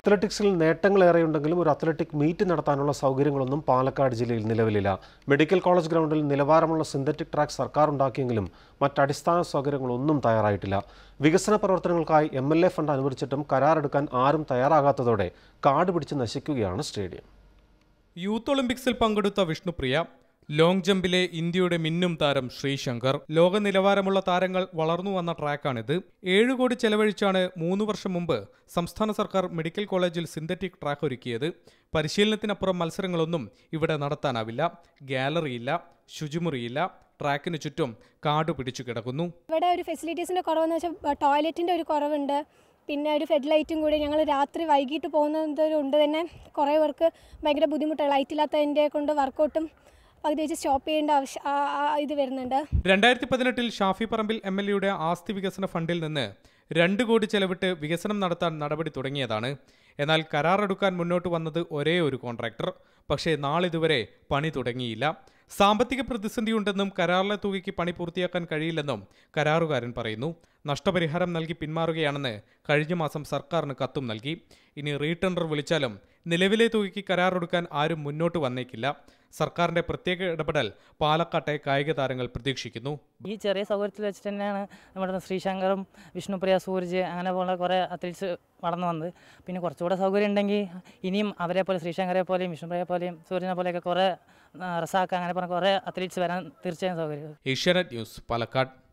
അത്ലറ്റിക്സിൽ നേട്ടങ്ങളേറെയുണ്ടെങ്കിലും ഒരു athletic meet നടത്താനുള്ള സൗകര്യങ്ങളൊന്നും പാലക്കാട് ജില്ലയിൽ നിലവിലില്ല മെഡിക്കൽ കോളേജ് ഗ്രൗണ്ടിൽ നിലവാരമുള്ള സിന്തറ്റിക് ട്രാക്ക് സർക്കാർ ഉണ്ടാക്കിയെങ്കിലും മറ്റടിസ്ഥാന സൗകര്യങ്ങളൊന്നും തയ്യാറായിട്ടില്ല വികസന പ്രവർത്തനങ്ങൾക്കായി എം എൽ എ ഫണ്ട് അനുവദിച്ചിട്ടും കരാറെടുക്കാൻ ആരും തയ്യാറാകാത്തതോടെ കാട് പിടിച്ച് നശിക്കുകയാണ് സ്റ്റേഡിയം യൂത്ത് ഒളിമ്പിക്സിൽ പങ്കെടുത്ത വിഷ്ണുപ്രിയ ലോങ് ജമ്പിലെ ഇന്ത്യയുടെ മിന്നും താരം ശ്രീശങ്കർ ലോക നിലവാരമുള്ള താരങ്ങൾ വളർന്നു വന്ന ട്രാക്കാണിത് ഏഴു കോടി ചെലവഴിച്ചാണ് മൂന്ന് വർഷം മുമ്പ് സംസ്ഥാന സർക്കാർ മെഡിക്കൽ കോളേജിൽ സിന്തറ്റിക് ട്രാക്ക് ഒരുക്കിയത് പരിശീലനത്തിനപ്പുറം മത്സരങ്ങളൊന്നും ഇവിടെ നടത്താനാവില്ല ഗാലറിയില്ല ശുചിമുറിയില്ല ട്രാക്കിന് ചുറ്റും കാട് പിടിച്ചു കിടക്കുന്നു ഇവിടെ ഒരു ഫെസിലിറ്റീസിൻ്റെ കുറവെന്ന് വെച്ചാൽ ടോയ്ലറ്റിൻ്റെ ഒരു കുറവുണ്ട് പിന്നെ ഒരു ഫെഡ് ലൈറ്റും കൂടി ഞങ്ങൾ രാത്രി വൈകിട്ട് പോകുന്നതുകൊണ്ട് തന്നെ കുറേ പേർക്ക് ഭയങ്കര ബുദ്ധിമുട്ടാണ് ലൈറ്റ് ഇല്ലാത്തതിൻ്റെ കൊണ്ട് വർക്കൗട്ടും പകുതി വെച്ച് സ്റ്റോപ്പ് ചെയ്യേണ്ട ആവശ്യം ആ- ആ ഇത് വരുന്നുണ്ട് രണ്ടായിരത്തി പതിനെട്ടിൽ ഷാഫി പറമ്പിൽ എം എൽ എയുടെ ആസ്തി വികസന ഫണ്ടിൽ നിന്ന് രണ്ട് കോടി ചെലവിട്ട് വികസനം നടത്താൻ നടപടി തുടങ്ങിയതാണ് എന്നാൽ കരാറെടുക്കാൻ മുന്നോട്ട് വന്നത് ഒരേ ഒരു കോൺട്രാക്ടർ പക്ഷേ നാളിതുവരെ പണി തുടങ്ങിയില്ല സാമ്പത്തിക പ്രതിസന്ധിയുണ്ടെന്നും കരാറിലെ തുകയ്ക്ക് പണി പൂർത്തിയാക്കാൻ കഴിയില്ലെന്നും കരാറുകാരൻ പറയുന്നു നഷ്ടപരിഹാരം നൽകി പിന്മാറുകയാണെന്ന് കഴിഞ്ഞ മാസം സർക്കാരിന് കത്തും നൽകി ഇനി റീടെൻഡർ വിളിച്ചാലും നിലവിലെ തുകയ്ക്ക് കരാറെടുക്കാൻ ആരും മുന്നോട്ട് വന്നേക്കില്ല സർക്കാരിന്റെ പ്രത്യേക ഇടപെടൽ പാലക്കാട്ടെ കായിക താരങ്ങൾ പ്രതീക്ഷിക്കുന്നു ഈ ചെറിയ സൗകര്യത്തിൽ വെച്ചിട്ട് തന്നെയാണ് നമ്മുടെ ശ്രീശങ്കറും വിഷ്ണുപ്രിയ സൂരജ് അങ്ങനെ പോലെ കുറേ അത്ലറ്റ്സ് വളർന്നു വന്നത് പിന്നെ കുറച്ചുകൂടെ സൗകര്യം ഉണ്ടെങ്കിൽ ഇനിയും അവരെ പോലെ ശ്രീശങ്കരെ പോലെയും വിഷ്ണുപ്രിയ പോലെയും സൂര്യനെ പോലെയൊക്കെ കുറേ ആ, റസാക്ക് അങ്ങനെ പറഞ്ഞ കുറേ അത്ലറ്റ്സ് വരാൻ തീർച്ചയായും സൗകര്യം ഏഷ്യാനെറ്റ് ന്യൂസ് പാലക്കാട്